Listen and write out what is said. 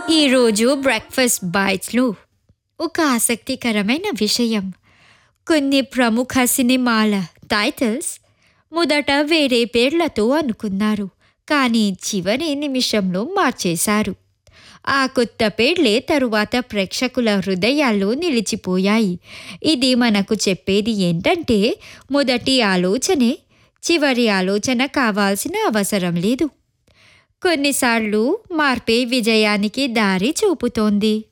ఈరోజు బ్రేక్ఫాస్ట్ బైట్స్లో ఒక ఆసక్తికరమైన విషయం కొన్ని ప్రముఖ సినిమాల టైటిల్స్ మొదట వేరే పేర్లతో అనుకున్నారు కానీ చివరి నిమిషంలో మార్చేశారు ఆ కొత్త పేర్లే తరువాత ప్రేక్షకుల హృదయాల్లో నిలిచిపోయాయి ఇది మనకు చెప్పేది ఏంటంటే మొదటి ఆలోచనే చివరి ఆలోచన కావాల్సిన అవసరం లేదు కొన్నిసార్లు మార్పే విజయానికి దారి చూపుతోంది